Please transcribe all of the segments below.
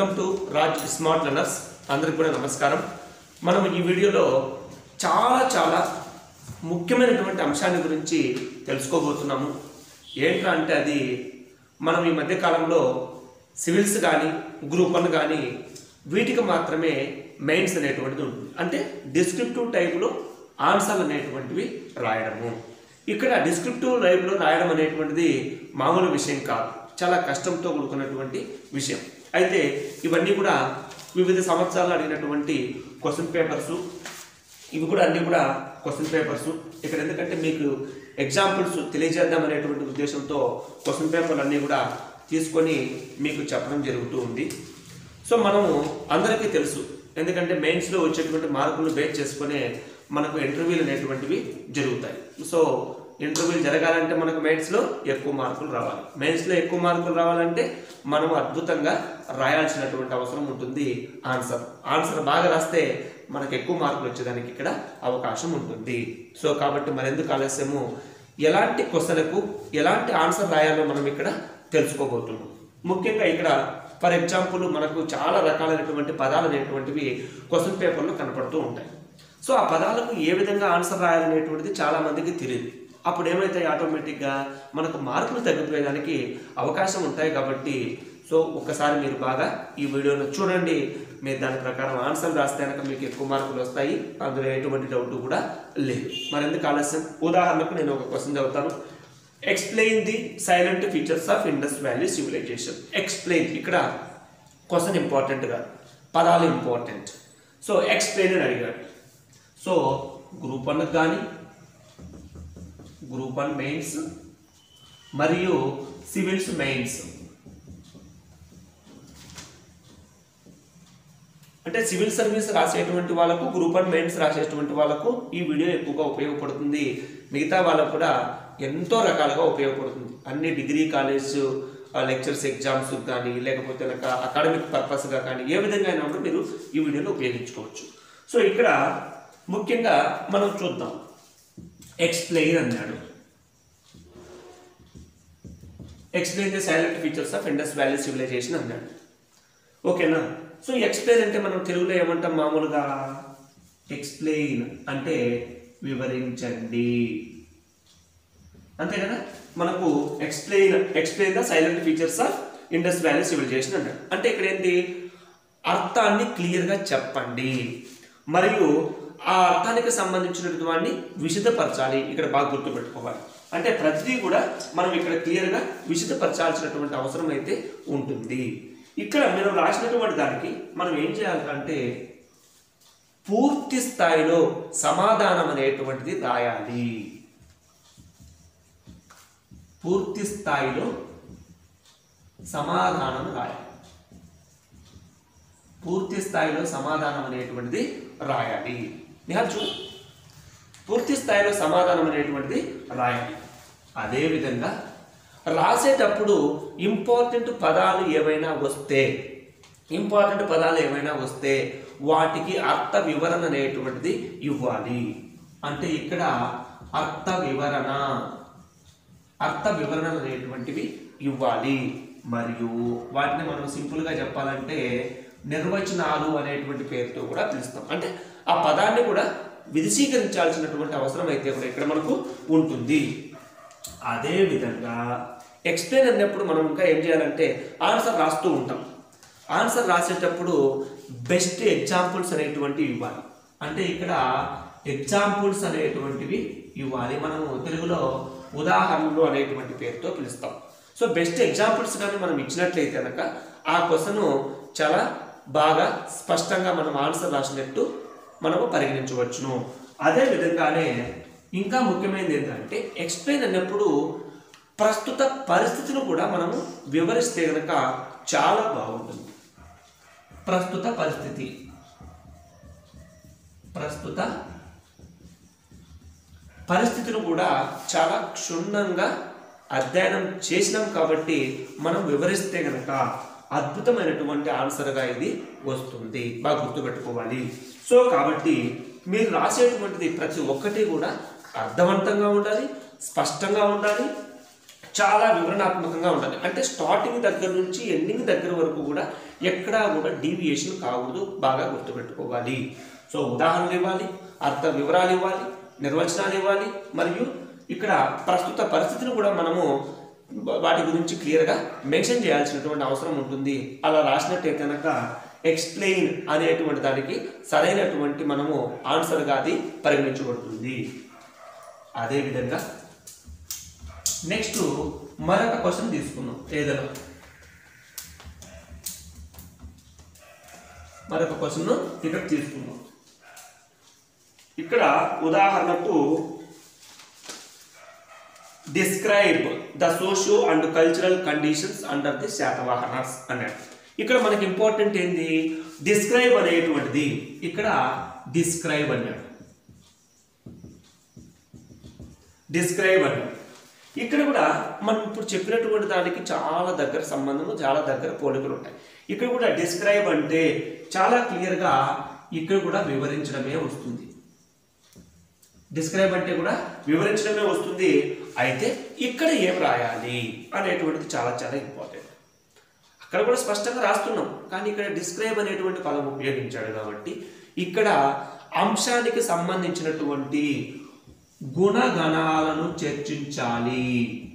Welcome to Raj smart learners అందరికి కూడా నమస్కారం మనం ఈ వీడియోలో చాలా చాలా ముఖ్యమైనటువంటి అంశాన్ని గురించి తెలుసుకోబోతున్నాము ఏంట్రా అంటే అది మనం ఈ మధ్య కాలంలో సివిల్స్ కానీ గ్రూప్ వన్ కానీ వీటికి మాత్రమే మెయిన్స్ అనేటువంటిది ఉంటుంది అంటే డిస్క్రిప్టివ్ టైప్లో ఆన్సర్లు అనేటువంటివి రాయడము ఇక్కడ డిస్క్రిప్టివ్ టైప్లో రాయడం అనేటువంటిది మామూలు విషయం కాదు చాలా కష్టంతో కూడుకున్నటువంటి విషయం అయితే ఇవన్నీ కూడా వివిధ సంవత్సరాలు అడిగినటువంటి క్వశ్చన్ పేపర్స్ ఇవి కూడా అన్నీ కూడా క్వశ్చన్ పేపర్స్ ఇక్కడ ఎందుకంటే మీకు ఎగ్జాంపుల్స్ తెలియజేద్దాం అనేటువంటి ఉద్దేశంతో క్వశ్చన్ పేపర్లు అన్నీ కూడా తీసుకొని మీకు చెప్పడం జరుగుతూ ఉంది సో మనము అందరికీ తెలుసు ఎందుకంటే మెయిన్స్లో వచ్చేటువంటి మార్కులు బేస్ చేసుకునే మనకు ఇంటర్వ్యూలు అనేటువంటివి జరుగుతాయి సో ఇంటర్వ్యూలు జరగాలంటే మనకు మెయిన్స్లో ఎక్కువ మార్కులు రావాలి మెయిన్స్లో ఎక్కువ మార్కులు రావాలంటే మనం అద్భుతంగా రాయాల్సినటువంటి అవసరం ఉంటుంది ఆన్సర్ ఆన్సర్ బాగా రాస్తే మనకు ఎక్కువ మార్కులు వచ్చేదానికి ఇక్కడ అవకాశం ఉంటుంది సో కాబట్టి మరెందుకు ఆలస్యము ఎలాంటి క్వశ్చన్లకు ఎలాంటి ఆన్సర్ రాయాలో మనం ఇక్కడ తెలుసుకోబోతున్నాం ముఖ్యంగా ఇక్కడ ఫర్ ఎగ్జాంపుల్ మనకు చాలా రకాలైనటువంటి పదాలు అనేటువంటివి క్వశ్చన్ పేపర్లో కనపడుతూ ఉంటాయి సో ఆ పదాలకు ఏ విధంగా ఆన్సర్ రాయాలనేటువంటిది చాలా మందికి తెలియదు అప్పుడు ఏమైతాయి ఆటోమేటిక్గా మనకు మార్కులు తగ్గిపోయేదానికి అవకాశం ఉంటాయి కాబట్టి సో ఒక్కసారి మీరు బాగా ఈ వీడియోను చూడండి మీరు దాని ప్రకారం ఆన్సర్ రాస్తే కనుక మీకు ఎక్కువ మార్కులు వస్తాయి అందులో ఎటువంటి డౌట్ కూడా లేదు మరెందుకు ఆలస్యం ఉదాహరణకు నేను ఒక క్వశ్చన్ చదువుతాను explain the salient features of Indus valley civilization explain ఇక్కడ క్వశ్చన్ ఇంపార్టెంట్ కాదు పదాలు ఇంపార్టెంట్ సో ఎక్స్ప్లెయిన్ అని అడిగాడు సో గ్రూప్ వన్కి కానీ గ్రూప్ వన్ మెయిన్స్ మరియు సివిల్స్ మెయిన్స్ అంటే సివిల్ సర్వీస్ రాసేటువంటి వాళ్ళకు గ్రూప్ వన్ మెయిన్స్ రాసేటువంటి వాళ్ళకు ఈ వీడియో ఎక్కువగా ఉపయోగపడుతుంది మిగతా వాళ్ళకు కూడా ఎంతో రకాలుగా ఉపయోగపడుతుంది అన్ని డిగ్రీ కాలేజ్ లెక్చర్స్ ఎగ్జామ్స్ కానీ లేకపోతే కనుక అకాడమిక్ పర్పస్గా కానీ ఏ విధంగా అయినా కూడా మీరు ఈ వీడియోలో ఉపయోగించుకోవచ్చు సో ఇక్కడ ముఖ్యంగా మనం చూద్దాం ఎక్స్ప్లెయిన్ అన్నాడు explain the salient features of Indus valley civilization అన్నాడు ఓకేనా సో ఎక్స్ప్లెయిన్ అంటే మనం తెలుగులో ఏమంటాం మామూలుగా ఎక్స్ప్లెయిన్ అంటే వివరించండి అంతే కదా మనకు explain explain the salient features of Indus valley civilization అన్నాడు అంటే ఇక్కడ ఏంటి అర్థాన్ని క్లియర్గా చెప్పండి మరియు ఆ అర్థానికి సంబంధించినటువంటి వాడిని విశదపరచాలి ఇక్కడ బాగా గుర్తుపెట్టుకోవాలి అంటే ప్రతిదీ కూడా మనం ఇక్కడ క్లియర్గా విశదపరచాల్సినటువంటి అవసరం అయితే ఉంటుంది ఇక్కడ మీరు రాసినటువంటి దానికి మనం ఏం చేయాలంటే పూర్తి స్థాయిలో సమాధానం అనేటువంటిది రాయాలి పూర్తి స్థాయిలో సమాధానం రాయాలి పూర్తి స్థాయిలో సమాధానం అనేటువంటిది రాయాలి నిహాల్ చూ పూర్తి స్థాయిలో సమాధానం అనేటువంటిది రాయాలి అదేవిధంగా రాసేటప్పుడు ఇంపార్టెంట్ పదాలు ఏమైనా వస్తే ఇంపార్టెంట్ పదాలు ఏమైనా వస్తే వాటికి అర్థ వివరణ అనేటువంటిది ఇవ్వాలి అంటే ఇక్కడ అర్థ వివరణ అర్థ వివరణ అనేటువంటివి ఇవ్వాలి మరియు వాటిని మనం సింపుల్గా చెప్పాలంటే నిర్వచనాలు అనేటువంటి పేరుతో కూడా పిలుస్తాం అంటే ఆ పదాన్ని కూడా విధిశీకరించాల్సినటువంటి అవసరం అయితే కూడా ఇక్కడ మనకు ఉంటుంది అదే విధంగా ఎక్స్ప్లెయిన్ అన్నప్పుడు మనం ఇంకా ఏం చేయాలంటే ఆన్సర్ రాస్తూ ఉంటాం ఆన్సర్ రాసేటప్పుడు బెస్ట్ ఎగ్జాంపుల్స్ అనేటువంటివి ఇవ్వాలి అంటే ఇక్కడ ఎగ్జాంపుల్స్ అనేటువంటివి ఇవ్వాలి మనము తెలుగులో ఉదాహరణలు అనేటువంటి పేరుతో పిలుస్తాం సో బెస్ట్ ఎగ్జాంపుల్స్ కానీ మనం ఇచ్చినట్లయితే కనుక ఆ క్వశ్చన్ చాలా బాగా స్పష్టంగా మనం ఆన్సర్ రాసినట్టు మనము పరిగణించవచ్చును అదే విధంగానే ఇంకా ముఖ్యమైనది ఏంటంటే ఎక్స్ప్లెయిన్ అన్నప్పుడు ప్రస్తుత పరిస్థితిని కూడా మనము వివరిస్తే కనుక చాలా బాగుంటుంది ప్రస్తుత పరిస్థితి ప్రస్తుత పరిస్థితిని కూడా చాలా క్షుణ్ణంగా అధ్యయనం చేసినాం కాబట్టి మనం వివరిస్తే కనుక అద్భుతమైనటువంటి ఆన్సర్గా ఇది వస్తుంది బాగా గుర్తుపెట్టుకోవాలి సో కాబట్టి మీరు రాసేటువంటిది ప్రతి ఒక్కటి కూడా అర్థవంతంగా ఉండాలి స్పష్టంగా ఉండాలి చాలా వివరణాత్మకంగా ఉండాలి అంటే స్టార్టింగ్ దగ్గర నుంచి ఎండింగ్ దగ్గర వరకు కూడా ఎక్కడా కూడా డీవియేషన్ కాకూడదు బాగా గుర్తుపెట్టుకోవాలి సో ఉదాహరణలు ఇవ్వాలి అర్థ వివరాలు ఇవ్వాలి నిర్వచనాలు ఇవ్వాలి మరియు ఇక్కడ ప్రస్తుత పరిస్థితిని కూడా మనము వాటి గురించి క్లియర్గా మెన్షన్ చేయాల్సినటువంటి అవసరం ఉంటుంది అలా రాసినట్టే కనుక ఎక్స్ప్లెయిన్ అనేటువంటి దానికి సరైనటువంటి మనము ఆన్సర్గా అది పరిగణించబడుతుంది అదేవిధంగా నెక్స్ట్ మరొక క్వశ్చన్ తీసుకున్నాం ఏదైనా మరొక క్వశ్చన్ ఇక్కడ తీసుకున్నాం ఇక్కడ ఉదాహరణకు describe the socio and cultural conditions under the Satavahanas అన్నాడు ఇక్కడ మనకి ఇంపార్టెంట్ ఏంది డిస్క్రైబ్ అనేటువంటిది ఇక్కడ డిస్క్రైబ్ అన్నాడు డిస్క్రైబ్ అన్నాడు ఇక్కడ కూడా మనం ఇప్పుడు చెప్పినటువంటి దానికి చాలా దగ్గర సంబంధము చాలా దగ్గర పోలికలు ఉంటాయి ఇక్కడ కూడా డిస్క్రైబ్ అంటే చాలా క్లియర్గా ఇక్కడ కూడా వివరించడమే వస్తుంది డిస్క్రైబ్ అంటే కూడా వివరించడమే వస్తుంది అయితే ఇక్కడ ఏం రాయాలి అనేటువంటిది చాలా చాలా ఇంపార్టెంట్ అక్కడ కూడా స్పష్టంగా రాస్తున్నాం కానీ ఇక్కడ డిస్క్రైబ్ అనేటువంటి పదం ఉపయోగించాడు కాబట్టి ఇక్కడ అంశానికి సంబంధించినటువంటి గుణగణాలను చర్చించాలి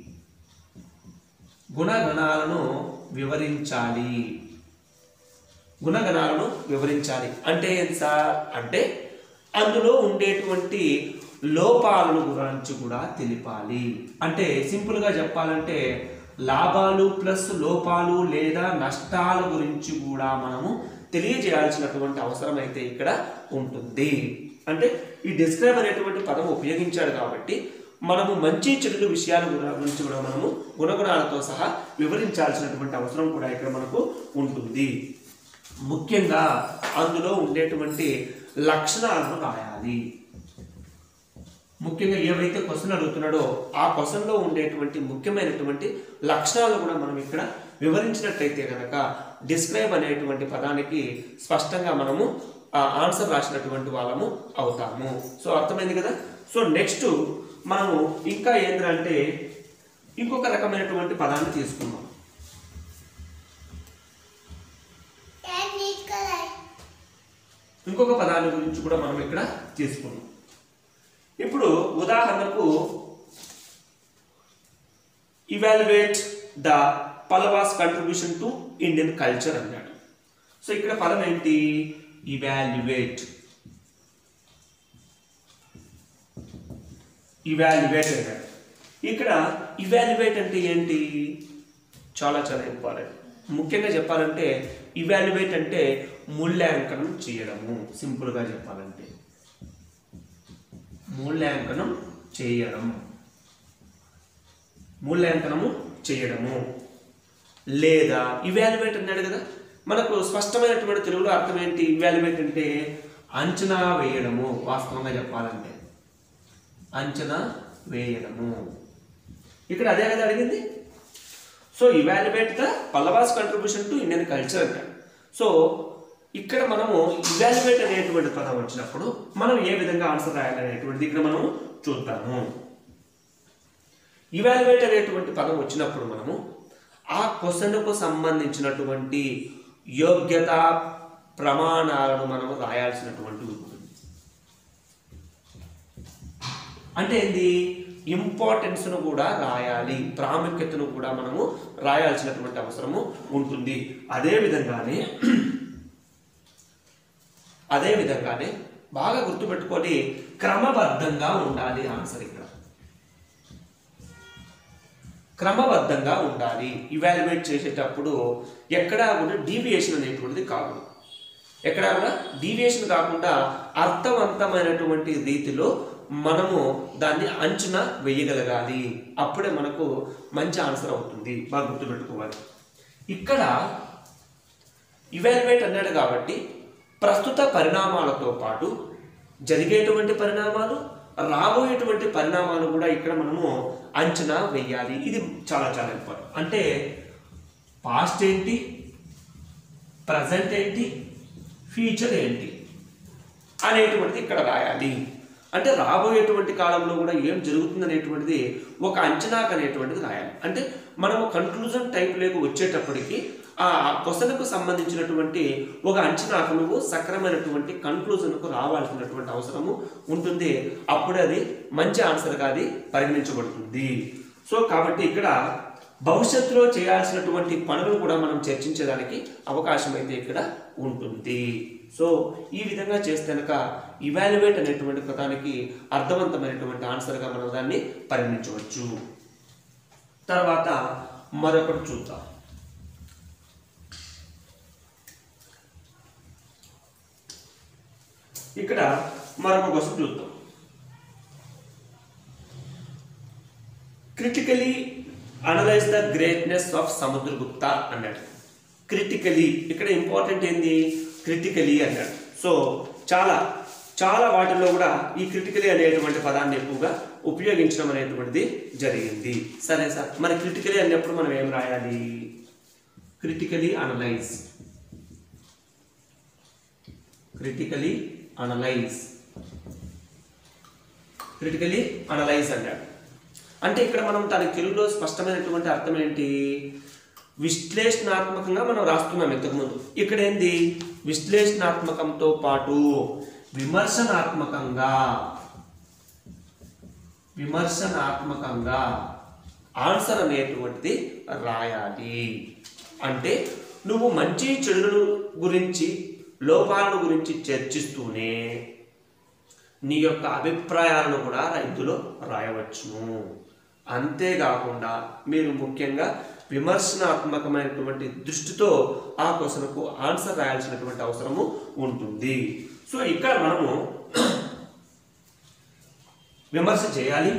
గుణగణాలను వివరించాలి గుణగణాలను వివరించాలి అంటే ఏం సార్ అంటే అందులో ఉండేటువంటి లోపాలను గురించి కూడా తెలిపాలి అంటే సింపుల్గా చెప్పాలంటే లాభాలు ప్లస్ లోపాలు లేదా నష్టాల గురించి కూడా మనము తెలియజేయాల్సినటువంటి అవసరం అయితే ఇక్కడ ఉంటుంది అంటే ఈ డిస్క్రైబ్ అనేటువంటి పదం ఉపయోగించాడు కాబట్టి మనము మంచి చెడుల విషయాల గురించి కూడా మనము గుణగుణాలతో సహా వివరించాల్సినటువంటి అవసరం కూడా ఇక్కడ మనకు ఉంటుంది ముఖ్యంగా అందులో ఉండేటువంటి లక్షణాలను రాయాలి ముఖ్యంగా ఏవైతే క్వశ్చన్ అడుగుతున్నాడో ఆ క్వశ్చన్లో ఉండేటువంటి ముఖ్యమైనటువంటి లక్షణాలను కూడా మనం ఇక్కడ వివరించినట్లయితే కనుక డిస్క్రైబ్ అనేటువంటి పదానికి స్పష్టంగా మనము ఆ ఆన్సర్ రాసినటువంటి వాళ్ళము అవుతాము సో అర్థమైంది కదా సో నెక్స్ట్ మనము ఇంకా ఏంటంటే ఇంకొక రకమైనటువంటి పదాన్ని తీసుకుందాం Dad needs color. ఇంకొక పదాల గురించి కూడా మనం ఇక్కడ తీసుకున్నాం ఇప్పుడు ఉదాహరణకు evaluate the Pallavas contribution to Indian culture అన్నాడు సో ఇక్కడ పదం ఏంటి ఇవాల్యుయేట్ ఇవాల్యుయేట్ అన్నాడు ఇక్కడ ఇవాల్యుయేట్ అంటే ఏంటి చాలా చాలా ఇంపార్టెంట్ ముఖ్యంగా చెప్పాలంటే ఇవాల్యుయేట్ అంటే మూల్యాంకనం చేయడము సింపుల్గా చెప్పాలంటే మూల్యాంకనం చేయడం మూల్యాంకనము చేయడము లేదా ఇవాల్యుయేట్ అన్నాడు కదా మనకు స్పష్టమైనటువంటి తెలుగులో అర్థం ఏంటి ఇవాల్యుయేట్ అంటే అంచనా వేయడము వాస్తవంగా చెప్పాలంటే అంచనా వేయడము ఇక్కడ అదే కదా అడిగింది so evaluate the Pallavas contribution to Indian culture అంటారు సో ఇక్కడ మనము ఇవాల్యుయేట్ అనేటువంటి పదం వచ్చినప్పుడు మనం ఏ విధంగా ఆన్సర్ రాయాలనేటువంటిది ఇక్కడ మనము చూద్దాము ఇవాల్యుయేట్ అనేటువంటి పదం వచ్చినప్పుడు మనము ఆ క్వశ్చన్కు సంబంధించినటువంటి యోగ్యత ప్రమాణాలను మనము రాయాల్సినటువంటి ఉంటుంది అంటే ఏంది ఇంపార్టెన్స్ను కూడా రాయాలి ప్రాముఖ్యతను కూడా మనము రాయాల్సినటువంటి అవసరము ఉంటుంది అదే విధంగానే అదే విధంగానే బాగా గుర్తుపెట్టుకొని క్రమబద్ధంగా ఉండాలి ఆన్సర్ ఇక్కడ క్రమబద్ధంగా ఉండాలి ఇవాల్యుయేట్ చేసేటప్పుడు ఎక్కడా కూడా డీవియేషన్ అనేటువంటిది కాదు ఎక్కడా కూడా డీవియేషన్ కాకుండా అర్థవంతమైనటువంటి రీతిలో మనము దాన్ని అంచనా వేయగలగాలి అప్పుడే మనకు మంచి ఆన్సర్ అవుతుంది బాగా గుర్తుపెట్టుకోవాలి ఇక్కడ ఇవాల్యుయేట్ అన్నాడు కాబట్టి ప్రస్తుత పరిణామాలతో పాటు జరిగేటువంటి పరిణామాలు రాబోయేటువంటి పరిణామాలు కూడా ఇక్కడ మనము అంచనా వేయాలి ఇది చాలా చాలా ఇంపార్టెంట్ అంటే పాస్ట్ ఏంటి ప్రజెంట్ ఏంటి ఫ్యూచర్ ఏంటి అనేటువంటిది ఇక్కడ రాయాలి అంటే రాబోయేటువంటి కాలంలో కూడా ఏం జరుగుతుంది అనేటువంటిది ఒక అంచనాకు అనేటువంటిది రాయాలి అంటే మనము కన్క్లూజన్ టైప్లోకి వచ్చేటప్పటికి ఆ క్వశ్చన్కు సంబంధించినటువంటి ఒక అంచనాకు నువ్వు సక్రమైనటువంటి కన్క్లూజన్కు రావాల్సినటువంటి అవసరము ఉంటుంది అప్పుడే అది మంచి ఆన్సర్గా అది పరిగణించబడుతుంది సో కాబట్టి ఇక్కడ భవిష్యత్తులో చేయాల్సినటువంటి పనులు కూడా మనం చర్చించడానికి అవకాశం అయితే ఇక్కడ ఉంటుంది సో ఈ విధంగా చేస్తే కనుక ఇవాల్యువేట్ అనేటువంటి పదానికి అర్థవంతమైనటువంటి ఆన్సర్గా మనం దాన్ని పరిగణించవచ్చు తర్వాత మరొకటి చూద్దాం ఇక్కడ మరొక క్వశ్చన్ చూద్దాం critically analyse the greatness of Samudragupta అన్నాడు క్రిటికలీ ఇక్కడ ఇంపార్టెంట్ ఏంది క్రిటికలీ అన్నాడు సో చాలా చాలా వాటిల్లో కూడా ఈ క్రిటికలీ అనేటువంటి పదాన్ని ఎక్కువగా ఉపయోగించడం అనేటువంటిది జరిగింది సరే సార్ మరి క్రిటికలీ అన్నప్పుడు మనం ఏం రాయాలి critically analyse critically analyse critically analyse అన్నాడు అంటే ఇక్కడ మనం దాని తెలుగులో స్పష్టమైనటువంటి అర్థం ఏంటి విశ్లేషణాత్మకంగా మనం రాస్తున్నాం ఇంతకుముందు ఇక్కడ ఏంది విశ్లేషణాత్మకంతో పాటు విమర్శనాత్మకంగా విమర్శనాత్మకంగా ఆన్సర్ అనేటువంటిది రాయాలి అంటే నువ్వు మంచి చెడుల గురించి లోపాలను గురించి చర్చిస్తూనే నీ యొక్క అభిప్రాయాలను కూడా ఇందులో రాయవచ్చును అంతేకాకుండా మీరు ముఖ్యంగా విమర్శనాత్మకమైనటువంటి దృష్టితో ఆ క్వశ్చన్కు ఆన్సర్ రాయాల్సినటువంటి అవసరము ఉంటుంది సో ఇక్కడ మనము విమర్శ చేయాలి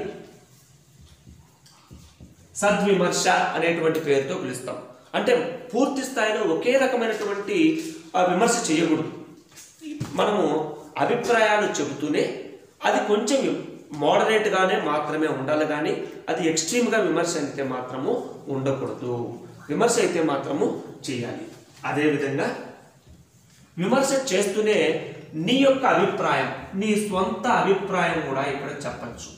సద్విమర్శ అనేటువంటి పేరుతో పిలుస్తాం అంటే పూర్తి స్థాయిలో ఒకే రకమైనటువంటి ఆ, విమర్శ చేయకూడదు మనము అభిప్రాయాలు చెబుతూనే అది కొంచెం మోడరేట్గానే మాత్రమే ఉండాలి కానీ అది ఎక్స్ట్రీమ్గా విమర్శ అయితే మాత్రము ఉండకూడదు విమర్శ అయితే మాత్రము చేయాలి అదేవిధంగా విమర్శ చేస్తూనే నీ యొక్క అభిప్రాయం నీ స్వంత అభిప్రాయం కూడా ఇక్కడ చెప్పచ్చు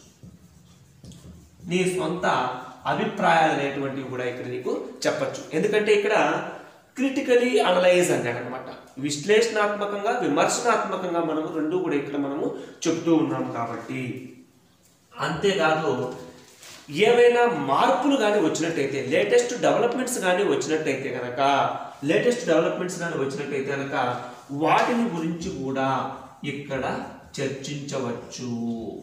నీ సొంత అభిప్రాయాలు అనేటువంటివి కూడా ఇక్కడ నీకు చెప్పచ్చు ఎందుకంటే ఇక్కడ క్రిటికలీ అనలైజ్ అన్నాడు అనమాట విశ్లేషణాత్మకంగా విమర్శనాత్మకంగా మనము రెండు కూడా ఇక్కడ మనము చెప్తూ ఉన్నాం కాబట్టి అంతేకాదు ఏవైనా మార్పులు కానీ వచ్చినట్టయితే లేటెస్ట్ డెవలప్మెంట్స్ కానీ వచ్చినట్టయితే కనుక లేటెస్ట్ డెవలప్మెంట్స్ కానీ వచ్చినట్టయితే కనుక వాటిని గురించి కూడా ఇక్కడ చర్చించవచ్చు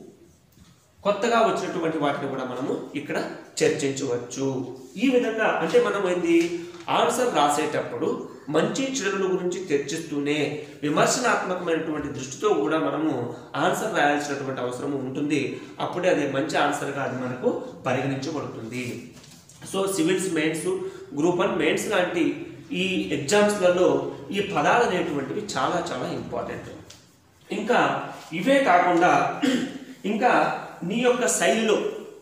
కొత్తగా వచ్చినటువంటి వాటిని కూడా మనము ఇక్కడ చర్చించవచ్చు ఈ విధంగా అంటే మనం ఏంది ఆన్సర్ రాసేటప్పుడు మంచి చెడుల గురించి చర్చిస్తూనే విమర్శనాత్మకమైనటువంటి దృష్టితో కూడా మనము ఆన్సర్ రాయాల్సినటువంటి అవసరం ఉంటుంది అప్పుడే అది మంచి ఆన్సర్గా అది మనకు పరిగణించబడుతుంది so civils mains group one mains లాంటి ఈ ఎగ్జామ్స్లలో ఈ పదాలు అనేటువంటివి చాలా చాలా ఇంపార్టెంట్ ఇంకా ఇవే కాకుండా ఇంకా నీ యొక్క శైలిలో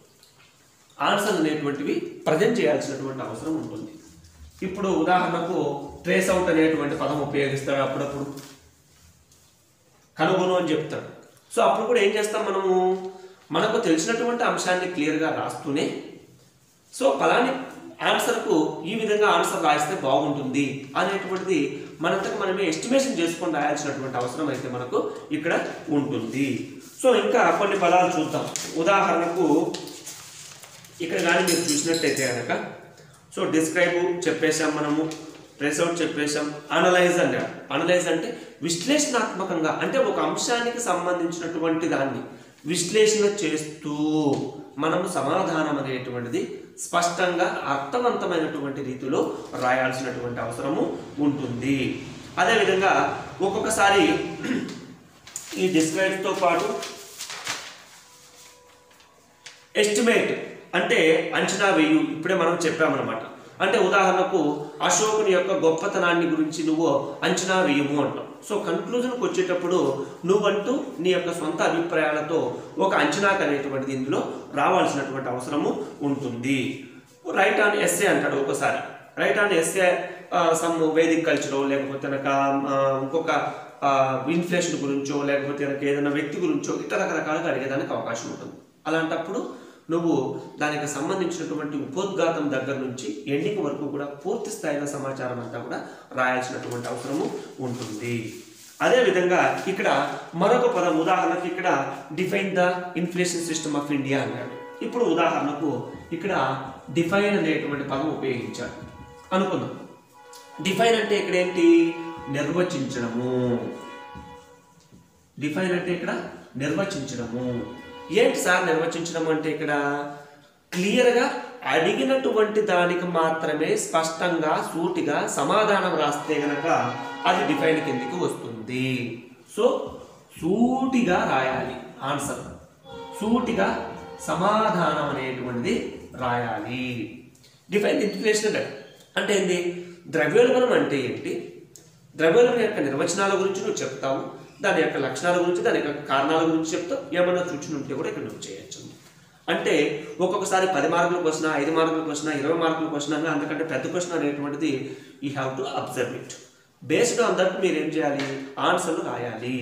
ఆన్సర్ అనేటువంటివి ప్రజెంట్ చేయాల్సినటువంటి అవసరం ఉంటుంది ఇప్పుడు ఉదాహరణకు ట్రేస్ అవుట్ అనేటువంటి పదం ఉపయోగిస్తాడు అప్పుడప్పుడు కనుగొను అని చెప్తాడు సో అప్పుడు కూడా ఏం చేస్తాం మనము మనకు తెలిసినటువంటి అంశాన్ని క్లియర్గా రాస్తూనే సో ఫలాని ఆన్సర్కు ఈ విధంగా ఆన్సర్ రాయిస్తే బాగుంటుంది అనేటువంటిది మనంతకు మనమే ఎస్టిమేషన్ చేసుకొని రాయాల్సినటువంటి అవసరం అయితే మనకు ఇక్కడ ఉంటుంది సో ఇంకా కొన్ని పదాలు చూద్దాం ఉదాహరణకు ఇక్కడ కానీ మీరు చూసినట్టయితే కనుక సో డిస్క్రైబ్ చెప్పేశాం మనము ట్రేస్ అవుట్ చెప్పేశాం అనలైజ్ అన్నాడు అనలైజ్ అంటే విశ్లేషణాత్మకంగా అంటే ఒక అంశానికి సంబంధించినటువంటి దాన్ని విశ్లేషణ చేస్తూ మనము సమాధానం అనేటువంటిది స్పష్టంగా అర్థవంతమైనటువంటి రీతిలో రాయాల్సినటువంటి అవసరము ఉంటుంది అదేవిధంగా ఒక్కొక్కసారి ఈ డిస్క్రైబ్తో పాటు ఎస్టిమేట్ అంటే అంచనా వేయు ఇప్పుడే మనం చెప్పామన్నమాట అంటే ఉదాహరణకు అశోకుని యొక్క గొప్పతనాన్ని గురించి నువ్వు అంచనా వేయము అంటాం సో కన్క్లూజన్కి వచ్చేటప్పుడు నువ్వంటూ నీ యొక్క సొంత అభిప్రాయాలతో ఒక అంచనాకు అనేటువంటిది ఇందులో రావాల్సినటువంటి అవసరము ఉంటుంది రైట్ ఆన్ ఎస్ఏ అంటాడు ఒకసారి write an essay some Vedic కల్చరో లేకపోతే కనుక ఆ, ఇంకొక ఇన్ఫ్లేషన్ గురించో లేకపోతే కనుక ఏదైనా వ్యక్తి గురించో ఇట్లా రకరకాలుగా అడిగేదానికి అవకాశం ఉంటుంది అలాంటప్పుడు నువ్వు దానికి సంబంధించినటువంటి ఉపోద్ఘాతం దగ్గర నుంచి ఎండింగ్ వరకు కూడా పూర్తి స్థాయిలో సమాచారం అంతా కూడా రాయాల్సినటువంటి అవసరము ఉంటుంది అదే విధంగా ఇక్కడ మరొక పదం ఉదాహరణకు ఇక్కడ define the inflation system of India అన్నాడు ఇప్పుడు ఉదాహరణకు ఇక్కడ డిఫైన్ అనేటువంటి పదం ఉపయోగించాడు అనుకుందాం డిఫైన్ అంటే ఇక్కడ ఏంటి నిర్వచించడము డిఫైన్ అంటే ఇక్కడ నిర్వచించడము ఏంటి సార్ నిర్వచించడం అంటే ఇక్కడ క్లియర్గా అడిగినటువంటి దానికి మాత్రమే స్పష్టంగా సూటిగా సమాధానం రాస్తే గనక అది డిఫైన్ కిందికి వస్తుంది సో సూటిగా రాయాలి ఆన్సర్ సూటిగా సమాధానం అనేటువంటిది రాయాలి డిఫైన్ ఇన్ఫ్లేషన్ అంటే ఏంటి ద్రవ్యోల్బణం అంటే ఏంటి ద్రవ్యోల్బణం యొక్క నిర్వచనాల గురించి నువ్వు చెప్తావు దాని యొక్క లక్షణాల గురించి దాని యొక్క కారణాల గురించి చెప్తావు ఏమన్నా సూచన ఉంటే కూడా ఇక్కడ నువ్వు చేయొచ్చు అంటే ఒక్కొక్కసారి పది మార్కుల క్వశ్చన్ ఐదు మార్కుల క్వశ్చన్ ఇరవై మార్కుల క్వశ్చన్ అన్న అంతకంటే పెద్ద క్వశ్చన్ అనేటువంటిది you have to observe it based on that మీరు ఏం చేయాలి ఆన్సర్లు రాయాలి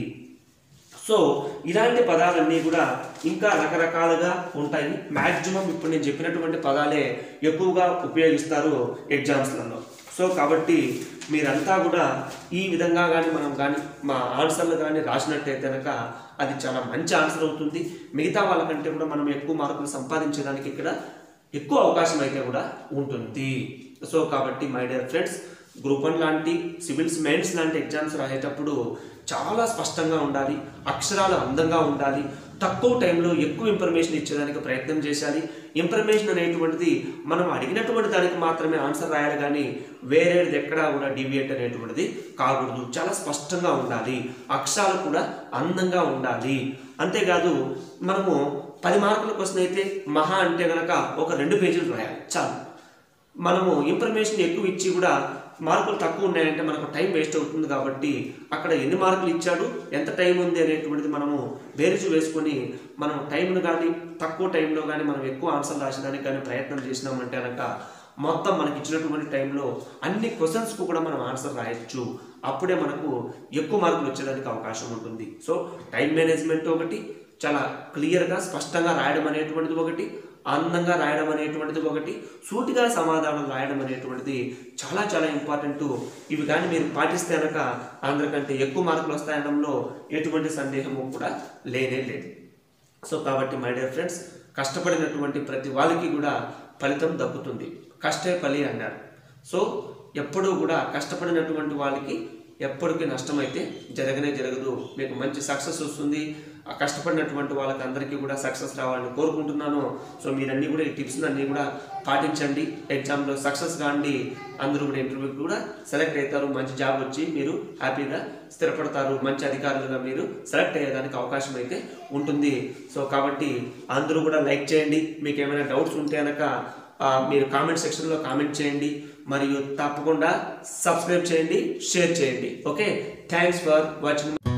సో ఇలాంటి పదాలన్నీ కూడా ఇంకా రకరకాలుగా ఉంటాయి మ్యాక్సిమం ఇప్పుడు నేను చెప్పినటువంటి పదాలే ఎక్కువగా ఉపయోగిస్తారు ఎగ్జామ్స్లలో సో కాబట్టి మీరంతా కూడా ఈ విధంగా కానీ మనం కానీ మా ఆన్సర్లు కానీ రాసినట్టయితే కనుక అది చాలా మంచి ఆన్సర్ అవుతుంది మిగతా వాళ్ళకంటే కూడా మనం ఎక్కువ మార్కులు సంపాదించడానికి ఇక్కడ ఎక్కువ అవకాశం అయితే కూడా ఉంటుంది సో కాబట్టి my dear friends group one లాంటి సివిల్స్ మెయిన్స్ లాంటి ఎగ్జామ్స్ రాసేటప్పుడు చాలా స్పష్టంగా ఉండాలి అక్షరాలు అందంగా ఉండాలి తక్కువ టైంలో ఎక్కువ ఇన్ఫర్మేషన్ ఇచ్చేదానికి ప్రయత్నం చేయాలి ఇన్ఫర్మేషన్ అనేటువంటిది మనం అడిగినటువంటి దానికి మాత్రమే ఆన్సర్ రాయాలి కానీ వేరేది ఎక్కడా కూడా డివియేట్ అనేటువంటిది కాకూడదు చాలా స్పష్టంగా ఉండాలి అక్షరాలు కూడా అందంగా ఉండాలి అంతేకాదు మనము పది మార్కుల క్వశ్చన్ అయితే మహా అంటే గనక ఒక రెండు పేజీలు రాయాలి చాలు మనము ఇన్ఫర్మేషన్ ఎక్కువ ఇచ్చి కూడా మార్కులు తక్కువ ఉన్నాయంటే మనకు టైం వేస్ట్ అవుతుంది కాబట్టి అక్కడ ఎన్ని మార్కులు ఇచ్చాడు ఎంత టైం ఉంది అనేటువంటిది మనము బేరీజు వేసుకొని మనం టైంను కానీ తక్కువ టైంలో కానీ మనం ఎక్కువ ఆన్సర్ రాసేదానికి కానీ ప్రయత్నం చేసినామంటే కనుక మొత్తం మనకి ఇచ్చినటువంటి టైంలో అన్ని క్వశ్చన్స్కు కూడా మనం ఆన్సర్ రాయొచ్చు అప్పుడే మనకు ఎక్కువ మార్కులు వచ్చేదానికి అవకాశం ఉంటుంది సో టైం మేనేజ్మెంట్ ఒకటి చాలా క్లియర్గా స్పష్టంగా రాయడం అనేటువంటిది ఒకటి అందంగా రాయడం అనేటువంటిది ఒకటి సూటిగా సమాధానం రాయడం అనేటువంటిది చాలా చాలా ఇంపార్టెంట్ ఇవి కానీ మీరు పాటిస్తే కనుక అందరికంటే ఎక్కువ మార్కులు వస్తాయనడంలో ఎటువంటి సందేహము కూడా లేనే లేదు సో కాబట్టి మై డియర్ ఫ్రెండ్స్ కష్టపడినటువంటి ప్రతి వాళ్ళకి కూడా ఫలితం దక్కుతుంది కష్టే ఫలి అన్నారు సో ఎప్పుడూ కూడా కష్టపడినటువంటి వాళ్ళకి ఎప్పటికీ నష్టం అయితే జరగనే జరగదు మీకు మంచి సక్సెస్ వస్తుంది ఆ కష్టపడినటువంటి వాళ్ళకి అందరికీ కూడా సక్సెస్ రావాలని కోరుకుంటున్నాను సో మీరన్నీ కూడా ఈ టిప్స్ అన్నీ కూడా పాటించండి ఎగ్జామ్లో సక్సెస్ కాండి అందరూ కూడా ఇంటర్వ్యూకి కూడా సెలెక్ట్ అవుతారు మంచి జాబ్ వచ్చి మీరు హ్యాపీగా స్థిరపడతారు మంచి అధికారులుగా మీరు సెలెక్ట్ అయ్యేదానికి అవకాశం అయితే ఉంటుంది సో కాబట్టి అందరూ కూడా లైక్ చేయండి మీకు ఏమైనా డౌట్స్ ఉంటే కనుక ఆ, మీరు కామెంట్ సెక్షన్లో కామెంట్ చేయండి మరియు తప్పకుండా సబ్స్క్రైబ్ చేయండి షేర్ చేయండి ఓకే థ్యాంక్స్ ఫర్ వాచింగ్